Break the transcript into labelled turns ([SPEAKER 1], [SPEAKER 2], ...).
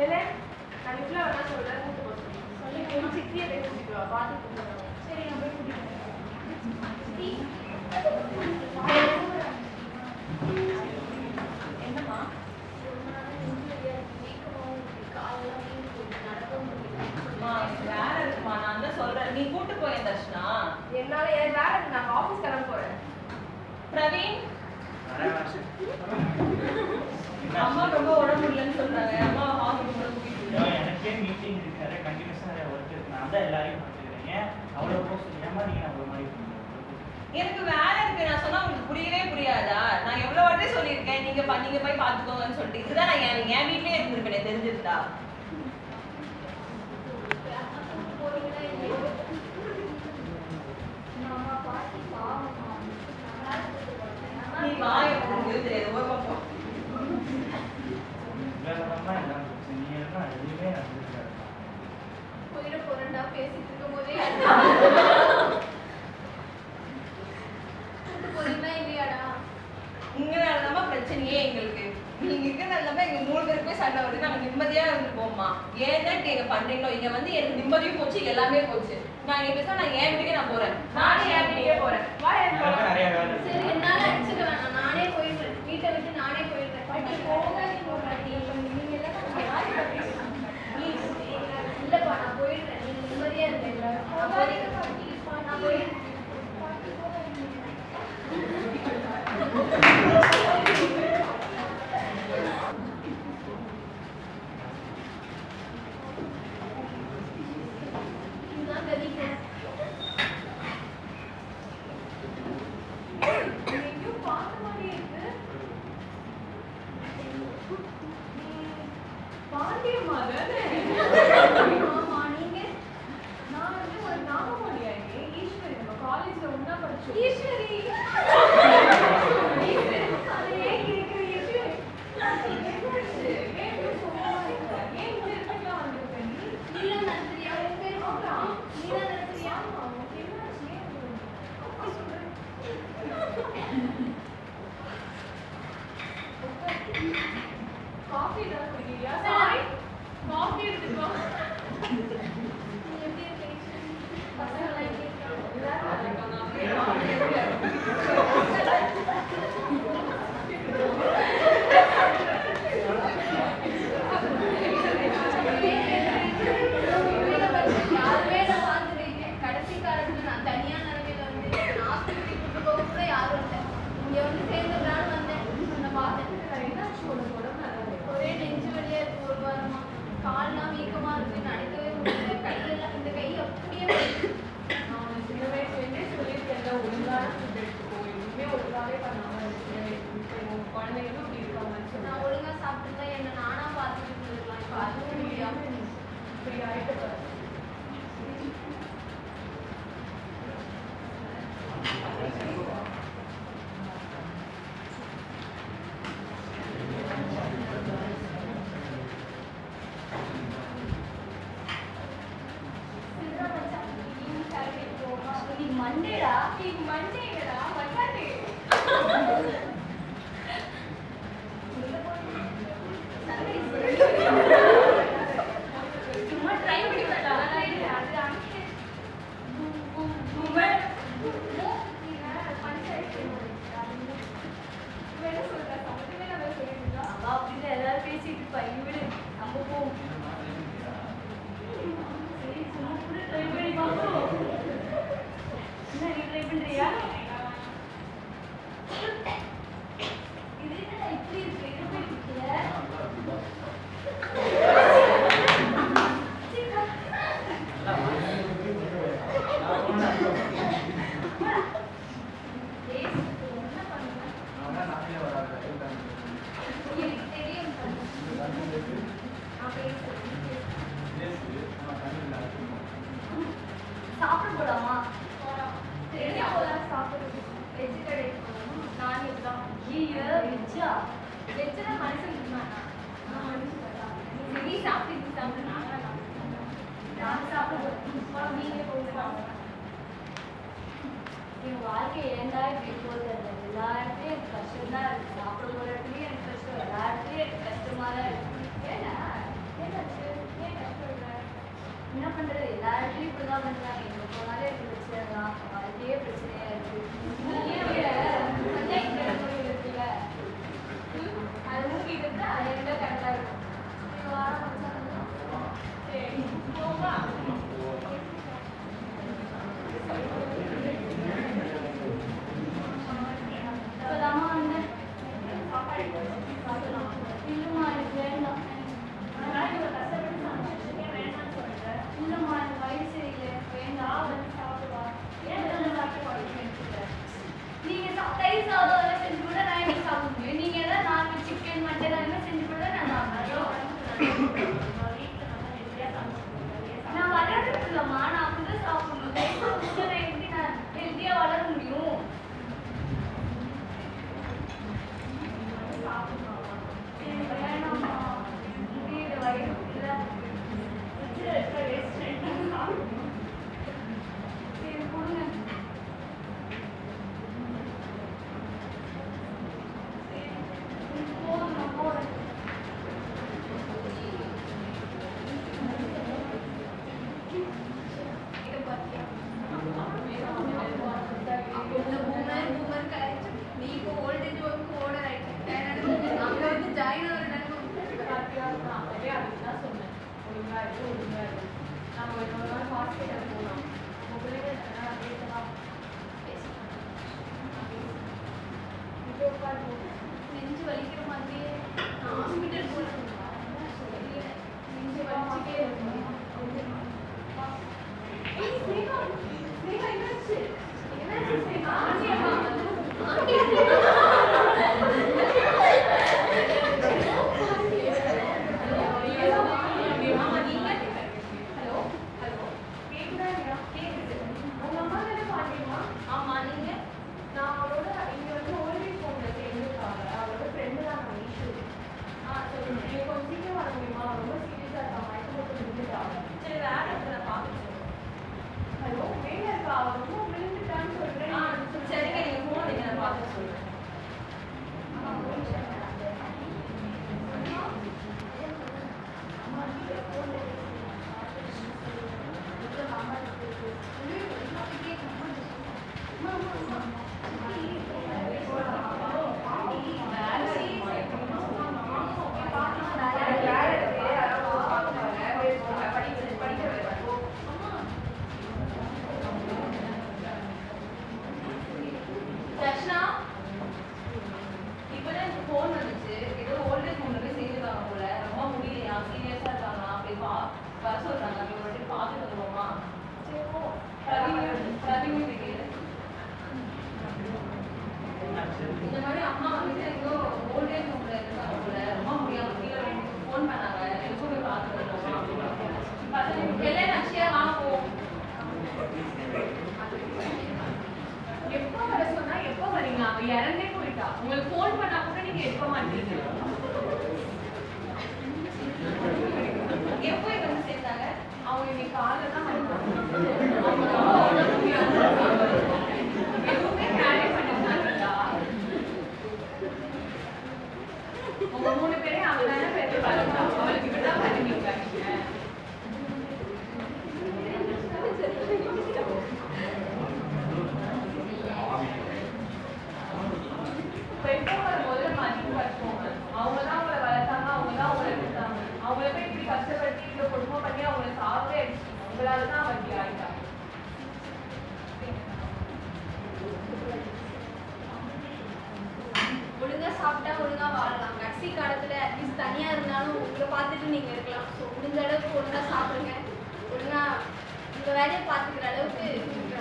[SPEAKER 1] இல்லை நான் லிஃப்ட்ல வேணா சொல்றேன் கூட்டு போக சொல்லி சொல்லி உன் சித்தியை போய் கூட்டிட்டு வா பாத்து கூட்டிட்டு வா சரி நான் போய் கூட்டிட்டு என்னம்மா
[SPEAKER 2] அம்மா, எனக்கு வேலை இருக்குமா நான் தான் சொல்றேன் நீ கூட்டு போய் தர்ஷனா
[SPEAKER 1] என்னால எனக்கு வேலை இருக்கு நான் ஆஃபீஸ் கிளம்ப போறேன்
[SPEAKER 2] பிரவீன் அம்மா ரொம்ப உடம்பு முடியலன்னு சொல்றாங்க அம்மா ஹாஸ்பிட்டல் கூட்டிட்டு
[SPEAKER 3] ஐயோ, எனக்கே மீட்டிங் இருக்கு நிறைய கண்டினியூஸாக நிறைய ஒர்க் இருக்கு நான் தான் எல்லாரையும் பார்த்துக்கிறேன் ஏன் அவ்வளோ போஸ்ட் ஏமா நீங்கள் அவ்வளோ மாதிரி இருக்கீங்க?
[SPEAKER 2] எனக்கு வேலை இருக்கு நான் சொன்னா உங்களுக்கு புரியவே புரியாதா நான் எவ்வளவு வாட்டி சொல்லியிருக்கேன் நீங்க ப- நீங்க போய் பாத்துக்கோங்கன்னு சொல்லிட்டு இதுதான் நான் என் என் வீட்லயே இருந்திருப்பேன் தெரிஞ்சிருந்தா நீ வாய உங்களுக்கு தெரியாது ஒரு பக்கம்
[SPEAKER 3] வேலை தான் எல்லாம் போச்சு நீ எல்லாம் எதுவுமே நடந்துருக்காரு
[SPEAKER 1] போயிட போறேன்டா பேசிட்டு இருக்கும் போதே போறீங்களா இல்லையாடா
[SPEAKER 2] இங்க நடந்தாம பிரச்சனையே எங்களுக்கு நீங்க இருக்கிறதால எங்க மூணு பேருக்குமே சண்டை வருது நாங்க நிம்மதியா இருந்துப்போம்மா ஏன் தான் நீங்க பண்றீங்களோ இங்க வந்து எனக்கு நிம்மதியும் போச்சு எல்லாமே போச்சு நான் இங்க பேச நான் என் வீட்டுக்கே நான் போறேன்
[SPEAKER 1] நானே என் வீட்டுக்கே போறேன் வா என்
[SPEAKER 3] எனக்கு
[SPEAKER 1] போலாம்
[SPEAKER 3] நிறைய வேலை இருக்கு
[SPEAKER 4] சரி என்னால அடிச்சுக்க வேணாம் நானே போயிடுறேன் வீட்டை விட்டு நானே போயிடுறேன்
[SPEAKER 1] பாட்டி போகாதீங்க பாட்டி நீங்க எல்லாம் யாரு பாட்டி
[SPEAKER 4] Please. இல்லப்பா நான் போயிடுறேன் நீங்க நிம்மதியா இருங்க நான் போயிடுறேன் நான் போயிடுறேன் இதுதான் கதிக்கிறேன்
[SPEAKER 1] எங்கேயோ பார்த்த மாதிரியே இருக்கு பாண்டியம்மா தானே
[SPEAKER 4] ஆமா நீங்க
[SPEAKER 1] நான் வந்து ஒரு நாகமொழியா ஈஸ்வரி நம்ம காலேஜ்ல ஒண்ணா படிச்சோம்
[SPEAKER 4] ஈஸ்வரி
[SPEAKER 1] அதை ஏன் கேக்குறீங்க? என்னாச்சு? ஏன் இப்படி சோகமா இருக்க? ஏன் இந்த இடத்துக்குலாம் வந்திருக்க நீ?
[SPEAKER 4] நீதான் நடத்துறியா உன் பேர்
[SPEAKER 1] ஆமா.
[SPEAKER 4] நீதான் நடத்துறியா
[SPEAKER 1] ஆமா, உனக்கு என்னாச்சு? ஏன் இப்படி வந்த? அப்பா சொல்றேன். காஃபி ஏதாவது குடிக்கிறியா? சாய், காஃபி எடுத்துட்டு வா.
[SPEAKER 4] நீ எப்படி இருக்க பசங்களாம் எப்படி இருக்காங்க யாருமே நான் பார்த்துருக்கீங்க கடைசி காலத்துல நான் தனியா நிலைமையில வந்து நான் ஹாஸ்பிட்டலுக்கு கூட்டு போக கூட யாரும் இல்லை இங்க வந்து சேர்ந்துடலான்னு வந்தேன் உன்னை பார்த்தேன்
[SPEAKER 1] என்னாச்சு உனக்கு உடம்பு நல்லா இல்லையா?
[SPEAKER 4] ஒரே நெஞ்சு வலியா இருக்கு ஒரு வாரமா கால்லாம் வீக்கமா இருக்கு நடக்கவே முடியல கையெல்லாம் இந்த கை அப்படியே வலிக்குது.
[SPEAKER 1] நான் உனக்கு சின்ன வயசுலேருந்தே சொல்லியிருக்கேன்ல, ஒழுங்கான food எடுத்துக்கோ. எதுவுமே ஒழுங்காவே பண்ணாம இருக்க. இப்போ உன் குழந்தைங்களும் இப்படி இருக்காங்கன்னு சொன்னா.
[SPEAKER 4] நான் ஒழுங்கா சாப்பிட்டுருந்தா என்ன நானா பார்த்துட்டு இருந்திருக்கலாம் இப்போ அதுவும் முடியாம
[SPEAKER 1] இப்படி ஆயிட்டு பாரு.
[SPEAKER 4] சித்ரா மச்சான், ஈவினிங் சாப்பிட்டு போமா இன்னைக்கு மண்டேடா
[SPEAKER 1] இன்னைக்கு Monday இல்லடா, Monday.
[SPEAKER 4] சும்மா ட்ரை பண்ணி பார்த்தா
[SPEAKER 1] அது அங்கே என்ன சொல்ற? சம்மந்தமே இல்லாம சொல்லிட்டு இருக்கா?
[SPEAKER 4] அவ அப்படிதான் எல்லாரும் பேசிட்டு இருப்பா இங்க விடு நம்ம போவோம் சரி சும்மா கூட ட்ரை பண்ணி பார்ப்போம் என்ன நீ ட்ரை பண்றியா இது என்னடா இப்படி இருக்கு இது போய் குடிக்கல என்ன பண்ணுவேன் எனக்கு தெரியும் நான் பேசுறேன் சாப்பிட போலாமா போலாம் சரி போலாம் சாப்பிடுறது வெஜ் கடைக்கு போகணும் நான் இதுதான் ஐயோ வெஜ்ஜா வெஜ்ஜா மனுஷன் இருந்தானா நான் மனுஷன் தான் நீ சாப்பிட்டு நீ சாப்பிட்டு நான் நான் சாப்பிட போறேன் நீங்க போங்க என் வாழ்க்கை ஏன்டா இப்படி போகுது எல்லா இடத்துலயும் எனக்கு கஷ்டம் தான் இருக்கு சாப்பிட போற இடத்துலயும் எனக்கு கஷ்டம் எல்லா இடத்துலயும் எனக்கு கஷ்டமா தான் இருக்கு ஏன்னா என்ன தான் பண்றாங்க எங்க போனாலும் எனக்கு பிரச்சனை தான் வாழ்க்கையே பிரச்சனையா இருக்கு நீயே விட பஞ்சாயத்து தலைமுறை இருக்குல்ல ம், அது மூங்கிட்டு இருந்தா அது எங்க கரெக்டா இருக்கும் நீ வார மச்சான் சரி போவா இப்பதாம்மா வந்தேன் சாப்பாடு சாப்பிடலாம் இல்லைம்மா எனக்கு வேண்டாம் நான் இவ்வளோ கஷ்டப்பட்டு சமைச்சிருக்கேன் வேண்டாம்னு சொல்றேன் இல்லைம்மா எனக்கு வயிறு சரியில்லை வேண்டாம் வந்து சாப்பிடுவா ஏன் இதெல்லாம் சாப்பிட்டு பழக்கம் எடுத்துக்கிறேன் நீங்க சா- தயிர் சாதம் எல்லாம் செஞ்சு கூட நான் எப்படி சாப்பிட முடியும் நீங்க எல்லாம் நான்வெஜ் சிக்கன் மட்டன் எல்லாம் செஞ்சு கூட நான் சாப்பிடுறேன் நான் வளர்றது இல்லைம்மா நான் அப்படிதான் சாப்பிடணும் தயிர் சாதம் கூட நான் எப்படி நான் ஹெல்த்தியா வளர முடியும் எனக்கு வேணாம்மா முடியல வயிறு ஃபுல்லா சரி கொடுங்க போதும் நான் போறேன் இதை பார்த்தியா
[SPEAKER 2] இந்த boomer, boomer correct. நீ இப்போ old age work ஓட right. அங்க வந்து join ஆகுற நிலைமை
[SPEAKER 1] ஹாப்பியா இருக்கும் அப்பவே அதுக்கு தான் சொன்னேன் ஒழுங்கா இருக்கு ஒழுங்கா இருக்கு நம்ம இன்னொரு நாள் ஹாஸ்பிட்டல் போகலாம் உங்க பிள்ளைங்க நான் பேசவா இப்போ உட்காந்து
[SPEAKER 4] நெஞ்சு வலிக்கிற மாதிரியே நான் ஹாஸ்பிட்டல் போறேன் நெஞ்சு வலிச்சுட்டே இருக்கும் ஏய், ஸ்னேகா, ஸ்னேகா, என்னாச்சு? என்னாச்சு, ஸ்னேகா? ஆண்டியம்மா, ஆண்டி.
[SPEAKER 2] ஆமா, நீங்க ஹலோ ஹலோ
[SPEAKER 1] கேக்குதா இல்லையா கேக்குது உங்க அம்மா தானே பாண்டியம்மா
[SPEAKER 2] ஆமா நீங்க
[SPEAKER 1] நான் அவரோட இங்க வந்து ஓல்டேஜ் ஹோம்ல சேர்ந்துருக்காங்க அவரோட ஃப்ரெண்டு தான் நான் ஈஷு ஆ சொல்லுங்க நீங்க கொஞ்சம் சீக்கிரம் வர முடியுமா ரொம்ப சீரியஸா இருக்கா மயக்கம் போட்டு விழுந்துட்டாங்க
[SPEAKER 2] சரி வேற இடத்துல பார்த்துட்டு
[SPEAKER 1] ஹலோ மேல இருக்கா அவ ரொம்ப விழுந்துட்டான்னு சொல்றேன்
[SPEAKER 2] ஆ சரிங்க நீங்க போன் வைங்க நான் பார்த்து சொல்றேன் வேற இருக்கு யாராவது பார்த்துட்டு படிக்க படிக்க தர்ஷனா இப்பதான் எனக்கு ஃபோன் வந்துச்சு ஏதோ ஓல்டேஜ் ஹோம்ல போய் சேர்ந்துருக்காங்க போல ரொம்ப முடியலையா சீரியஸா இருக்காங்க அப்படி பா வர சொல்றாங்க அப்படி ஒரு வாட்டி பார்த்துட்டு வருவோமா
[SPEAKER 1] சரி போ
[SPEAKER 2] பிரவீன் பிரவீன் கேளு இந்த மாதிரி அம்மா வந்துட்டு ஏதோ ஓல்டேஜ் ஹோம்ல இருக்காங்க போல ரொம்ப முடியாம கீழே ஃபோன் பண்ணாங்க எதுக்கும் போய் பார்த்துட்டு வருவோமா பசங்க எல்லாம் நச்சியா வாங்க போவோம்
[SPEAKER 1] எப்போ வர சொன்னா எப்போ வரீங்க அவ இறந்தே போயிட்டா உங்களுக்கு ஃபோன் பண்ணா கூட நீங்க எடுக்க மாட்டீங்க
[SPEAKER 2] எப்போ இங்க வந்து சேர்ந்தாங்க
[SPEAKER 1] அவங்க இன்னைக்கு காலைல தான் வந்தாங்க அவங்க ரொம்ப உடம்பு முடியாம இருக்காங்க. எதுவுமே carry பண்ண மாட்டீங்களா? உங்க மூணு பேரையும் அவ தானே பெரிய பழக்கம் அவளுக்கு இப்படிதான் பண்ணுவீங்க நீங்க பெற்றோர்கள் முதல்ல மதிப்பு கற்றுக்கோங்க அவங்க தான் உங்களை வளர்த்தாங்க அவங்க தான் உங்களை எடுத்தாங்க அவங்கள போய் இப்படி கஷ்டப்படுத்தி இவ்வளோ குடும்பம் பண்ணி அவங்கள சாவே அடிச்சிட்டீங்க உங்களால தான் அவன் இப்படி ஆயிட்டாங்க
[SPEAKER 4] ஒழுங்கா சாப்பிட்டா ஒழுங்கா வாழலாம் கடைசி காலத்துல அட்லீஸ்ட் தனியா இருந்தாலும் உங்களை பார்த்துட்டு நீங்க இருக்கலாம் ஸோ முடிஞ்ச அளவுக்கு ஒழுங்கா சாப்பிடுங்க ஒழுங்கா உங்க வேலையை பார்த்துக்கிற அளவுக்கு